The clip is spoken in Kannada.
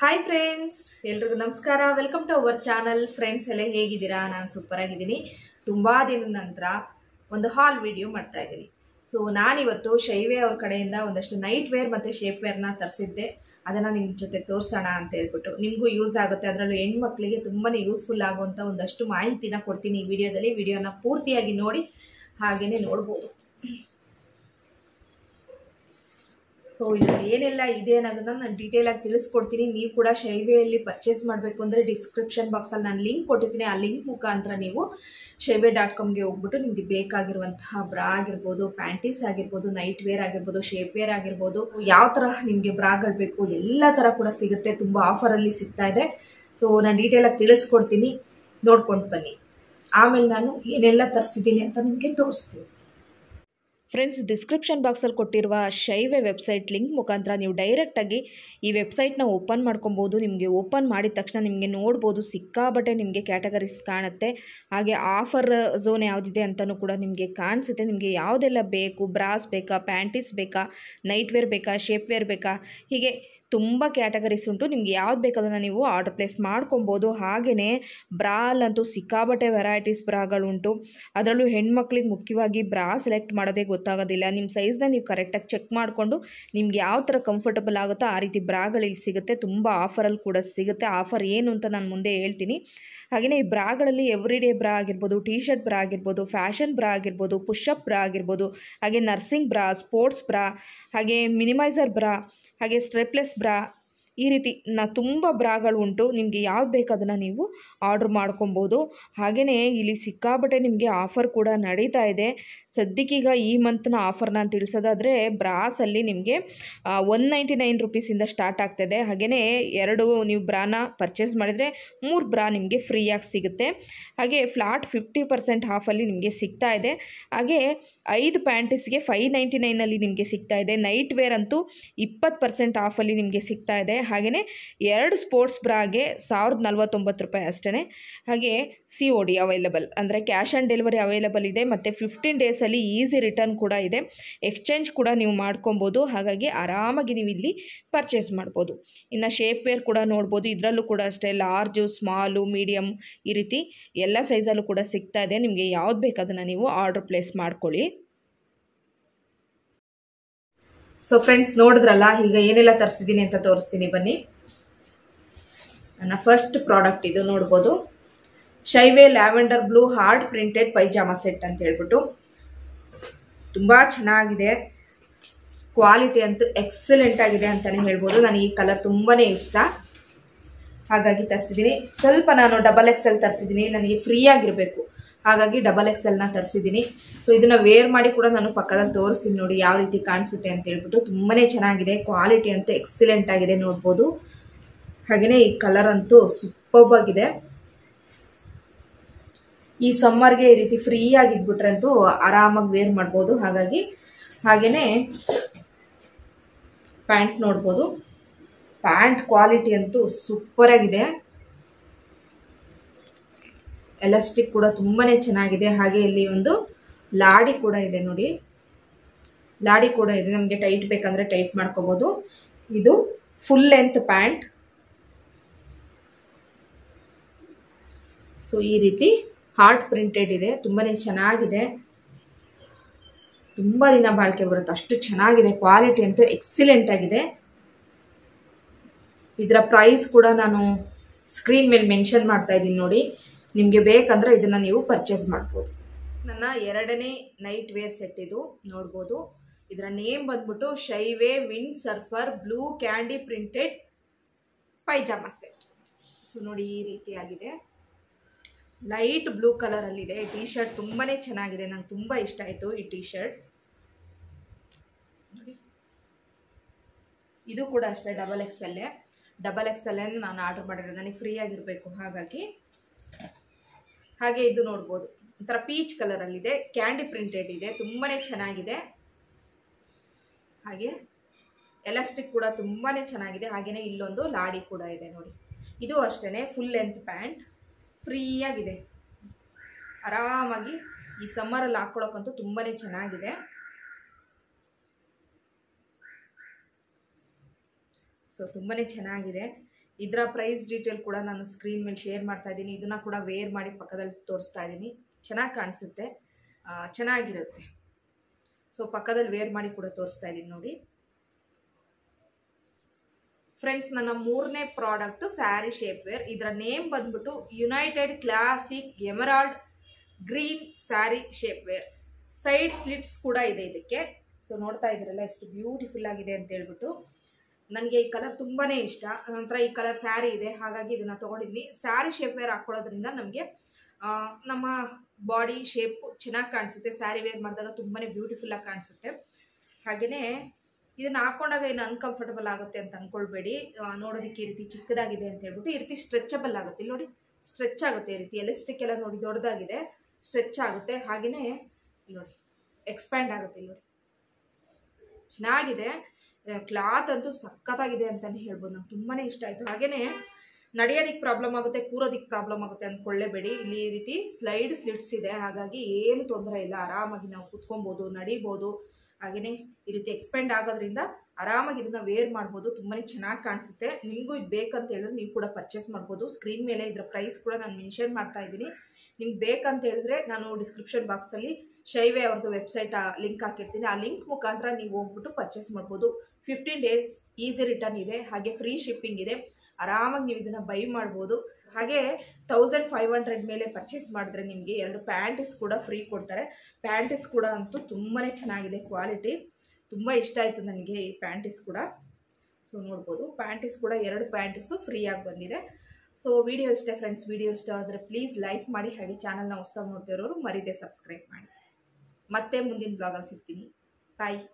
ಹಾಯ್ ಫ್ರೆಂಡ್ಸ್ ಎಲ್ರಿಗೂ ನಮಸ್ಕಾರ welcome to our channel friends ಎಲ್ಲ ಹೇಗಿದ್ದೀರಾ ನಾನು ಸೂಪರ್ ಆಗಿದ್ದೀನಿ ತುಂಬ ದಿನದ ನಂತರ ಒಂದು ಹಾಲ್ ವಿಡಿಯೋ ಮಾಡ್ತಾ ಇದ್ದೀನಿ ಸೊ ನಾನಿವತ್ತು ಶೈವೆ ಅವ್ರ ಕಡೆಯಿಂದ ಒಂದಷ್ಟು ನೈಟ್ ವೇರ್ ಮತ್ತು ಶೇಪ್ ವೇರ್ನ ತರಿಸಿದ್ದೆ ಅದನ್ನು ನಿಮ್ಮ ಜೊತೆ ತೋರಿಸೋಣ ಅಂತ ಹೇಳ್ಬಿಟ್ಟು ನಿಮಗೂ ಯೂಸ್ ಆಗುತ್ತೆ ಅದರಲ್ಲೂ ಹೆಣ್ಮಕ್ಳಿಗೆ ತುಂಬಾ ಯೂಸ್ಫುಲ್ ಆಗುವಂಥ ಒಂದಷ್ಟು ಮಾಹಿತಿನ ಕೊಡ್ತೀನಿ ಈ ವಿಡಿಯೋದಲ್ಲಿ ವಿಡಿಯೋನ ಪೂರ್ತಿಯಾಗಿ ನೋಡಿ ಹಾಗೆಯೇ ನೋಡ್ಬೋದು ಸೊ ಇದರಲ್ಲಿ ಏನೆಲ್ಲ ಇದೆ ಅನ್ನೋದನ್ನ ನಾನು ಡೀಟೇಲಾಗಿ ತಿಳಿಸ್ಕೊಡ್ತೀನಿ ನೀವು ಕೂಡ ಶೈವೆಯಲ್ಲಿ ಪರ್ಚೇಸ್ ಮಾಡಬೇಕು ಅಂದರೆ ಡಿಸ್ಕ್ರಿಪ್ಷನ್ ಬಾಕ್ಸಲ್ಲಿ ನಾನು ಲಿಂಕ್ ಕೊಟ್ಟಿದ್ದೀನಿ ಆ ಲಿಂಕ್ ಮುಖಾಂತರ ನೀವು ಶೈವೆ ಡಾಟ್ ಕಾಮ್ಗೆ ಹೋಗ್ಬಿಟ್ಟು ನಿಮಗೆ ಬೇಕಾಗಿರುವಂತಹ ಬ್ರಾ ಆಗಿರ್ಬೋದು ಪ್ಯಾಂಟೀಸ್ ಆಗಿರ್ಬೋದು ನೈಟ್ ವೇರ್ ಆಗಿರ್ಬೋದು ಶೇಪ್ ವೇರ್ ಆಗಿರ್ಬೋದು ಯಾವ ಥರ ನಿಮಗೆ ಬ್ರಾಗಳು ಬೇಕು ಎಲ್ಲ ಥರ ಕೂಡ ಸಿಗುತ್ತೆ ತುಂಬ ಆಫರಲ್ಲಿ ಸಿಗ್ತಾ ಇದೆ ಸೊ ನಾನು ಡೀಟೇಲಾಗಿ ತಿಳಿಸ್ಕೊಡ್ತೀನಿ ನೋಡ್ಕೊಂಡು ಬನ್ನಿ ಆಮೇಲೆ ನಾನು ಏನೆಲ್ಲ ತರಿಸಿದ್ದೀನಿ ಅಂತ ನಿಮಗೆ ತೋರಿಸ್ತೀನಿ ಫ್ರೆಂಡ್ಸ್ ಡಿಸ್ಕ್ರಿಪ್ಷನ್ ಬಾಕ್ಸಲ್ಲಿ ಕೊಟ್ಟಿರುವ ಶೈವೆ ವೆಬ್ಸೈಟ್ ಲಿಂಕ್ ಮುಖಾಂತರ ನೀವು ಡೈರೆಕ್ಟಾಗಿ ಈ ವೆಬ್ಸೈಟ್ನ ಓಪನ್ ಮಾಡ್ಕೊಬೋದು ನಿಮಗೆ ಓಪನ್ ಮಾಡಿದ ತಕ್ಷಣ ನಿಮಗೆ ನೋಡ್ಬೋದು ಸಿಕ್ಕಾಬಟ್ಟೆ ನಿಮಗೆ ಕ್ಯಾಟಗರೀಸ್ ಕಾಣುತ್ತೆ ಹಾಗೆ ಆಫರ್ ಝೋನ್ ಯಾವುದಿದೆ ಅಂತಲೂ ಕೂಡ ನಿಮಗೆ ಕಾಣಿಸುತ್ತೆ ನಿಮಗೆ ಯಾವುದೆಲ್ಲ ಬೇಕು ಬ್ರಾಸ್ ಬೇಕಾ ಪ್ಯಾಂಟೀಸ್ ಬೇಕಾ ನೈಟ್ ವೇರ್ ಬೇಕಾ ಶೇಪ್ ವೇರ್ ಬೇಕಾ ಹೀಗೆ ತುಂಬ ಕ್ಯಾಟಗರೀಸ್ ಉಂಟು ನಿಮ್ಗೆ ಯಾವ್ದು ಬೇಕಾದನ್ನು ನೀವು ಆರ್ಡರ್ ಪ್ಲೇಸ್ ಮಾಡ್ಕೊಬೋದು ಹಾಗೆಯೇ ಬ್ರಾಲಂತೂ ಸಿಕ್ಕಾಬಟ್ಟೆ ವೆರೈಟೀಸ್ ಬ್ರಾಗಳುಂಟು ಅದರಲ್ಲೂ ಹೆಣ್ಮಕ್ಳಿಗೆ ಮುಖ್ಯವಾಗಿ ಬ್ರಾ ಸೆಲೆಕ್ಟ್ ಮಾಡೋದೇ ಗೊತ್ತಾಗೋದಿಲ್ಲ ನಿಮ್ಮ ಸೈಜ್ನ ನೀವು ಕರೆಕ್ಟಾಗಿ ಚೆಕ್ ಮಾಡಿಕೊಂಡು ನಿಮ್ಗೆ ಯಾವ ಥರ ಕಂಫರ್ಟಬಲ್ ಆಗುತ್ತೋ ಆ ರೀತಿ ಬ್ರಾಗಳಿಲ್ಲಿ ಸಿಗುತ್ತೆ ತುಂಬ ಆಫರಲ್ಲಿ ಕೂಡ ಸಿಗುತ್ತೆ ಆಫರ್ ಏನು ಅಂತ ನಾನು ಮುಂದೆ ಹೇಳ್ತೀನಿ ಹಾಗೆಯೇ ಈ ಬ್ರಾಗಳಲ್ಲಿ ಎವ್ರಿ ಡೇ ಬ್ರಾ ಆಗಿರ್ಬೋದು ಟಿ ಶರ್ಟ್ ಬ್ರಾ ಆಗಿರ್ಬೋದು ಫ್ಯಾಷನ್ ಬ್ರಾ ಆಗಿರ್ಬೋದು ಪುಷಪ್ ಬ್ರಾ ಆಗಿರ್ಬೋದು ಹಾಗೆ ನರ್ಸಿಂಗ್ ಬ್ರಾ ಸ್ಪೋರ್ಟ್ಸ್ ಬ್ರಾ ಹಾಗೆ ಮಿನಿಮೈಸರ್ ಬ್ರಾ ಹಾಗೆ ಸ್ಟ್ರೆಪ್ಲೆಸ್ ಬ್ರಾ ಈ ರೀತಿ ನ ತುಂಬ ಬ್ರಾಗಳು ಉಂಟು ನಿಮಗೆ ಯಾವ್ದು ಬೇಕು ಅದನ್ನು ನೀವು ಆರ್ಡ್ರ್ ಮಾಡ್ಕೊಬೋದು ಹಾಗೆಯೇ ಇಲ್ಲಿ ಸಿಕ್ಕಾಬಟ್ಟೆ ನಿಮಗೆ ಆಫರ್ ಕೂಡ ನಡೀತಾ ಇದೆ ಸದ್ಯಕ್ಕೀಗ ಈ ಮಂತ್ನ ಆಫರ್ನ ತಿಳಿಸೋದಾದರೆ ಬ್ರಾಸಲ್ಲಿ ನಿಮಗೆ ಒನ್ ನೈಂಟಿ ನೈನ್ ರುಪೀಸಿಂದ ಸ್ಟಾರ್ಟ್ ಆಗ್ತಾಯಿದೆ ಹಾಗೆಯೇ ಎರಡು ನೀವು ಬ್ರಾನ ಪರ್ಚೇಸ್ ಮಾಡಿದರೆ ಮೂರು ಬ್ರಾ ನಿಮಗೆ ಫ್ರೀಯಾಗಿ ಸಿಗುತ್ತೆ ಹಾಗೆ ಫ್ಲಾಟ್ ಫಿಫ್ಟಿ ಪರ್ಸೆಂಟ್ ಹಾಫಲ್ಲಿ ನಿಮಗೆ ಸಿಗ್ತಾ ಇದೆ ಹಾಗೆ ಐದು ಪ್ಯಾಂಟೀಸ್ಗೆ ಫೈವ್ ನೈಂಟಿ ನೈನಲ್ಲಿ ನಿಮಗೆ ಸಿಗ್ತಾ ಇದೆ ನೈಟ್ ವೇರ್ ಅಂತೂ ಇಪ್ಪತ್ತು ಪರ್ಸೆಂಟ್ ಆಫಲ್ಲಿ ನಿಮಗೆ ಸಿಗ್ತಾ ಇದೆ ಹಾಗೆಯೇ ಎರಡು ಸ್ಪೋರ್ಟ್ಸ್ ಬ್ರಾಗೆ ಸಾವಿರದ ನಲ್ವತ್ತೊಂಬತ್ತು ರೂಪಾಯಿ ಅಷ್ಟೇ ಹಾಗೆ ಸಿ ಒ ಡಿ ಅವೈಲಬಲ್ ಅಂದರೆ ಕ್ಯಾಶ್ ಆನ್ ಡೆಲಿವರಿ ಅವೈಲಬಲ್ ಇದೆ ಮತ್ತು ಫಿಫ್ಟೀನ್ ಡೇಸಲ್ಲಿ ಈಸಿ ರಿಟರ್ನ್ ಕೂಡ ಇದೆ ಎಕ್ಸ್ಚೇಂಜ್ ಕೂಡ ನೀವು ಮಾಡ್ಕೊಬೋದು ಹಾಗಾಗಿ ಆರಾಮಾಗಿ ನೀವು ಇಲ್ಲಿ ಪರ್ಚೇಸ್ ಮಾಡ್ಬೋದು ಇನ್ನು ಶೇಪ್ ವೇರ್ ಕೂಡ ನೋಡ್ಬೋದು ಇದರಲ್ಲೂ ಕೂಡ ಅಷ್ಟೇ ಲಾರ್ಜು ಸ್ಮಾಲು ಮೀಡಿಯಮ್ ಈ ರೀತಿ ಎಲ್ಲ ಸೈಜಲ್ಲೂ ಕೂಡ ಸಿಗ್ತಾ ಇದೆ ನಿಮಗೆ ಯಾವ್ದು ಬೇಕು ಅದನ್ನು ನೀವು ಆರ್ಡ್ರ್ ಪ್ಲೇಸ್ ಮಾಡ್ಕೊಳ್ಳಿ ಸೊ ಫ್ರೆಂಡ್ಸ್ ನೋಡಿದ್ರಲ್ಲ ಈಗ ಏನೆಲ್ಲ ತರಿಸಿದ್ದೀನಿ ಅಂತ ತೋರಿಸ್ತೀನಿ ಬನ್ನಿ ನನ್ನ ಫಸ್ಟ್ ಪ್ರಾಡಕ್ಟ್ ಇದು ನೋಡ್ಬೋದು Shyaway lavender blue hard printed pyjama set ಅಂತ ಹೇಳ್ಬಿಟ್ಟು ತುಂಬ ಚೆನ್ನಾಗಿದೆ ಕ್ವಾಲಿಟಿ ಅಂತೂ ಎಕ್ಸಲೆಂಟ್ ಆಗಿದೆ ಅಂತಲೇ ಹೇಳ್ಬೋದು ನನಗೆ ಈ ಕಲರ್ ತುಂಬಾ ಇಷ್ಟ ಹಾಗಾಗಿ ತರಿಸಿದ್ದೀನಿ ಸ್ವಲ್ಪ ನಾನು ಡಬಲ್ ಎಕ್ಸೆಲ್ ತರಿಸಿದ್ದೀನಿ ನನಗೆ ಫ್ರೀ ಆಗಿರಬೇಕು ಹಾಗಾಗಿ ಡಬಲ್ ಎಕ್ಸೆಲ್ನ ತರಿಸಿದ್ದೀನಿ ಸೊ ಇದನ್ನು ವೇರ್ ಮಾಡಿ ಕೂಡ ನಾನು ಪಕ್ಕದಲ್ಲಿ ತೋರಿಸ್ತೀನಿ ನೋಡಿ ಯಾವ ರೀತಿ ಕಾಣಿಸುತ್ತೆ ಅಂತ ಹೇಳ್ಬಿಟ್ಟು ತುಂಬಾ ಚೆನ್ನಾಗಿದೆ ಕ್ವಾಲಿಟಿ ಅಂತೂ ಎಕ್ಸಲೆಂಟ್ ಆಗಿದೆ ನೋಡ್ಬೋದು ಹಾಗೆಯೇ ಈ ಕಲರ್ ಅಂತೂ ಸೂಪರ್ಬ್ ಆಗಿದೆ ಈ ಸಮ್ಮರ್ಗೆ ಈ ರೀತಿ ಫ್ರೀ ಆಗಿದ್ಬಿಟ್ರಂತೂ ಆರಾಮಾಗಿ ವೇರ್ ಮಾಡ್ಬೋದು ಹಾಗಾಗಿ ಹಾಗೆಯೇ ಪ್ಯಾಂಟ್ ನೋಡ್ಬೋದು ಪ್ಯಾಂಟ್ ಕ್ವಾಲಿಟಿ ಅಂತೂ ಸೂಪರ್ ಆಗಿದೆ ಎಲಾಸ್ಟಿಕ್ ಕೂಡ ತುಂಬಾ ಚೆನ್ನಾಗಿದೆ ಹಾಗೆ ಇಲ್ಲಿ ಒಂದು ಲಾಡಿ ಕೂಡ ಇದೆ ನೋಡಿ ಲಾಡಿ ಕೂಡ ಇದೆ ನಮಗೆ ಟೈಟ್ ಬೇಕಂದರೆ ಟೈಟ್ ಮಾಡ್ಕೋಬೋದು ಇದು ಫುಲ್ ಲೆಂತ್ ಪ್ಯಾಂಟ್ ಸೊ ಈ ರೀತಿ ಹಾರ್ಟ್ ಪ್ರಿಂಟೆಡ್ ಇದೆ ತುಂಬಾ ಚೆನ್ನಾಗಿದೆ ತುಂಬ ದಿನ ಬಾಳಿಕೆ ಬರುತ್ತೆ ಅಷ್ಟು ಚೆನ್ನಾಗಿದೆ ಕ್ವಾಲಿಟಿ ಅಂತೂ ಎಕ್ಸಿಲೆಂಟ್ ಆಗಿದೆ ಇದರ ಪ್ರೈಸ್ ಕೂಡ ನಾನು ಸ್ಕ್ರೀನ್ ಮೇಲೆ ಮೆನ್ಷನ್ ಮಾಡ್ತಾ ಇದ್ದೀನಿ ನೋಡಿ ನಿಮಗೆ ಬೇಕಂದ್ರೆ ಇದನ್ನು ನೀವು ಪರ್ಚೇಸ್ ಮಾಡ್ಬೋದು ನನ್ನ ಎರಡನೇ ನೈಟ್ ವೇರ್ ಸೆಟ್ ಇದು ನೋಡ್ಬೋದು ಇದರ ನೇಮ್ ಬಂದ್ಬಿಟ್ಟು Shyaway wind surfer blue candy printed pyjama set so ನೋಡಿ ಈ ರೀತಿಯಾಗಿದೆ ಲೈಟ್ ಬ್ಲೂ ಕಲರಲ್ಲಿದೆ ಟಿ ಶರ್ಟ್ ತುಂಬಾ ಚೆನ್ನಾಗಿದೆ ನಂಗೆ ತುಂಬ ಇಷ್ಟ ಆಯಿತು ಈ ಟಿ ಶರ್ಟ್ ನೋಡಿ ಇದು ಕೂಡ ಅಷ್ಟೇ ಡಬಲ್ ಎಕ್ಸಲ್ಲೇ ಡಬಲ್ ಎಕ್ಸಲ್ಲೇ ನಾನು ಆರ್ಡರ್ ಮಾಡಿರೋದು ನನಗೆ ಫ್ರೀ ಆಗಿರಬೇಕು ಹಾಗಾಗಿ ಹಾಗೆ ಇದು ನೋಡ್ಬೋದು ಒಂಥರ ಪೀಚ್ ಕಲರಲ್ಲಿದೆ ಕ್ಯಾಂಡಿ ಪ್ರಿಂಟೆಡ್ ಇದೆ ತುಂಬಾ ಚೆನ್ನಾಗಿದೆ ಹಾಗೆ ಎಲಾಸ್ಟಿಕ್ ಕೂಡ ತುಂಬಾ ಚೆನ್ನಾಗಿದೆ ಹಾಗೆಯೇ ಇಲ್ಲೊಂದು ಲಾಡಿ ಕೂಡ ಇದೆ ನೋಡಿ ಇದು ಅಷ್ಟೇ ಫುಲ್ ಲೆಂತ್ ಪ್ಯಾಂಟ್ ಫ್ರೀಯಾಗಿದೆ ಆರಾಮಾಗಿ ಈ ಸಮ್ಮರಲ್ಲಿ ಹಾಕ್ಕೊಳಕ್ಕಂತೂ ತುಂಬಾ ಚೆನ್ನಾಗಿದೆ ಸೊ ತುಂಬಾ ಚೆನ್ನಾಗಿದೆ ಇದರ ಪ್ರೈಸ್ ಡೀಟೇಲ್ ಕೂಡ ನಾನು ಸ್ಕ್ರೀನ್ ಮೇಲೆ ಶೇರ್ ಮಾಡ್ತಾ ಇದ್ದೀನಿ ಇದನ್ನು ಕೂಡ ವೇರ್ ಮಾಡಿ ಪಕ್ಕದಲ್ಲಿ ತೋರಿಸ್ತಾ ಇದ್ದೀನಿ ಚೆನ್ನಾಗಿ ಕಾಣಿಸುತ್ತೆ ಆ, ಚೆನ್ನಾಗಿರುತ್ತೆ ಸೊ ಪಕ್ಕದಲ್ಲಿ ವೇರ್ ಮಾಡಿ ಕೂಡ ತೋರಿಸ್ತಾ ಇದ್ದೀನಿ ನೋಡಿ ಫ್ರೆಂಡ್ಸ್ ನನ್ನ ಮೂರನೇ ಪ್ರಾಡಕ್ಟು ಸ್ಯಾರಿ ಶೇಪ್ ವೇರ್ ಇದರ ನೇಮ್ ಬಂದ್ಬಿಟ್ಟು united classic emerald green sari shape wear side slits ಕೂಡ ಇದೆ ಇದಕ್ಕೆ ಸೊ ನೋಡ್ತಾ ಇದ್ದೀರಲ್ಲ ಎಷ್ಟು ಬ್ಯೂಟಿಫುಲ್ ಆಗಿದೆ ಅಂತ ಹೇಳ್ಬಿಟ್ಟು ನನಗೆ ಈ ಕಲರ್ ತುಂಬಾ ಇಷ್ಟ ನಂತರ ಈ ಕಲರ್ ಸ್ಯಾರಿ ಇದೆ ಹಾಗಾಗಿ ಇದನ್ನು ತೊಗೊಂಡಿದ್ದೀನಿ ಸ್ಯಾರಿ ಶೇಪ್ ವೇರ್ ಹಾಕ್ಕೊಳ್ಳೋದ್ರಿಂದ ನಮಗೆ ನಮ್ಮ ಬಾಡಿ ಶೇಪು ಚೆನ್ನಾಗಿ ಕಾಣಿಸುತ್ತೆ ಸ್ಯಾರಿ ವೇರ್ ಮಾಡಿದಾಗ ತುಂಬಾ ಬ್ಯೂಟಿಫುಲ್ಲಾಗಿ ಕಾಣಿಸುತ್ತೆ ಹಾಗೆಯೇ ಇದನ್ನು ಹಾಕೊಂಡಾಗ ಏನು ಅನ್ಕಂಫರ್ಟಬಲ್ ಆಗುತ್ತೆ ಅಂತ ಅಂದ್ಕೊಳ್ಬೇಡಿ ಆ, ನೋಡೋದಕ್ಕೆ ಈ ರೀತಿ ಚಿಕ್ಕದಾಗಿದೆ ಅಂತ ಹೇಳ್ಬಿಟ್ಟು ಈ ರೀತಿ ಸ್ಟ್ರೆಚಬಲ್ ಆಗುತ್ತೆ ಇಲ್ಲಿ ನೋಡಿ ಸ್ಟ್ರೆಚ್ ಆಗುತ್ತೆ ಈ ರೀತಿ ಎಲೆಸ್ಟಿಕ್ ಎಲ್ಲ ನೋಡಿ ದೊಡ್ಡದಾಗಿದೆ ಸ್ಟ್ರೆಚ್ ಆಗುತ್ತೆ ಹಾಗೆಯೇ ಇಲ್ಲಿ ನೋಡಿ ಎಕ್ಸ್ಪ್ಯಾಂಡ್ ಆಗುತ್ತೆ ಇಲ್ಲಿ ನೋಡಿ ಚೆನ್ನಾಗಿದೆ ಕ್ಲಾತ್ ಅಂತೂ ಸಖತ್ತಾಗಿದೆ ಅಂತಲೇ ಹೇಳ್ಬೋದು ನಂಗೆ ತುಂಬಾ ಇಷ್ಟ ಆಯಿತು ಹಾಗೆಯೇ ನಡೆಯೋದಕ್ಕೆ ಪ್ರಾಬ್ಲಮ್ ಆಗುತ್ತೆ ಕೂರೋದಕ್ಕೆ ಪ್ರಾಬ್ಲಮ್ ಆಗುತ್ತೆ ಅಂದ್ಕೊಳ್ಳೇಬೇಡಿ ಇಲ್ಲಿ ಈ ರೀತಿ ಸ್ಲೈಡ್ ಸ್ಲಿಟ್ಸ್ ಇದೆ ಹಾಗಾಗಿ ಏನು ತೊಂದರೆ ಇಲ್ಲ ಆರಾಮಾಗಿ ನಾವು ಕುತ್ಕೊಬೋದು ನಡಿಬೋದು ಹಾಗೆಯೇ ಈ ರೀತಿ ಎಕ್ಸ್ಪೆಂಡ್ ಆಗೋದ್ರಿಂದ ಆರಾಮಾಗಿ ಇದನ್ನು ವೇರ್ ಮಾಡ್ಬೋದು ತುಂಬಾ ಚೆನ್ನಾಗಿ ಕಾಣಿಸುತ್ತೆ ನಿಮಗೂ ಇದು ಬೇಕಂತ ಹೇಳಿದ್ರೆ ನೀವು ಕೂಡ ಪರ್ಚೇಸ್ ಮಾಡ್ಬೋದು ಸ್ಕ್ರೀನ್ ಮೇಲೆ ಇದರ ಪ್ರೈಸ್ ಕೂಡ ನಾನು ಮೆನ್ಷನ್ ಮಾಡ್ತಾ ಇದ್ದೀನಿ ನಿಮ್ಗೆ ಬೇಕಂತ ಹೇಳಿದ್ರೆ ನಾನು ಡಿಸ್ಕ್ರಿಪ್ಷನ್ ಬಾಕ್ಸಲ್ಲಿ ಶೈವೆ ಅವ್ರದ್ದು ವೆಬ್ಸೈಟ್ ಲಿಂಕ್ ಹಾಕಿರ್ತೀನಿ ಆ ಲಿಂಕ್ ಮುಖಾಂತರ ನೀವು ಹೋಗ್ಬಿಟ್ಟು ಪರ್ಚೇಸ್ ಮಾಡ್ಬೋದು ಫಿಫ್ಟೀನ್ ಡೇಸ್ ಈಸಿ ರಿಟರ್ನ್ ಇದೆ ಹಾಗೆ ಫ್ರೀ ಶಿಪ್ಪಿಂಗ್ ಇದೆ ಆರಾಮಾಗಿ ನೀವು ಇದನ್ನು ಬೈ ಮಾಡ್ಬೋದು ಹಾಗೆ ತೌಸಂಡ್ ಫೈವ್ ಹಂಡ್ರೆಡ್ ಮೇಲೆ ಪರ್ಚೇಸ್ ಮಾಡಿದ್ರೆ ನಿಮಗೆ ಎರಡು ಪ್ಯಾಂಟಿಸ್ ಕೂಡ ಫ್ರೀ ಕೊಡ್ತಾರೆ ಪ್ಯಾಂಟಿಸ್ ಕೂಡ ಅಂತೂ ತುಂಬಾ ಚೆನ್ನಾಗಿದೆ ಕ್ವಾಲಿಟಿ ತುಂಬ ಇಷ್ಟ ಆಯಿತು ನನಗೆ ಈ ಪ್ಯಾಂಟಿಸ್ ಕೂಡ ಸೊ ನೋಡ್ಬೋದು ಪ್ಯಾಂಟಿಸ್ ಕೂಡ ಎರಡು ಪ್ಯಾಂಟಿಸು ಫ್ರೀಯಾಗಿ ಬಂದಿದೆ ಸೊ ವಿಡಿಯೋ ಇಷ್ಟ ಫ್ರೆಂಡ್ಸ್ ವಿಡಿಯೋ ಇಷ್ಟ ಆದರೆ ಪ್ಲೀಸ್ ಲೈಕ್ ಮಾಡಿ ಹಾಗೆ ಚಾನಲ್ನ ಹೊಸ್ದಾಗಿ ನೋಡ್ತಿರೋರು ಮರಿದೆ ಸಬ್ಸ್ಕ್ರೈಬ್ ಮಾಡಿ ಮತ್ತೆ ಮುಂದಿನ ಬ್ಲಾಗಲ್ಲಿ ಸಿಗ್ತೀನಿ ಬಾಯ್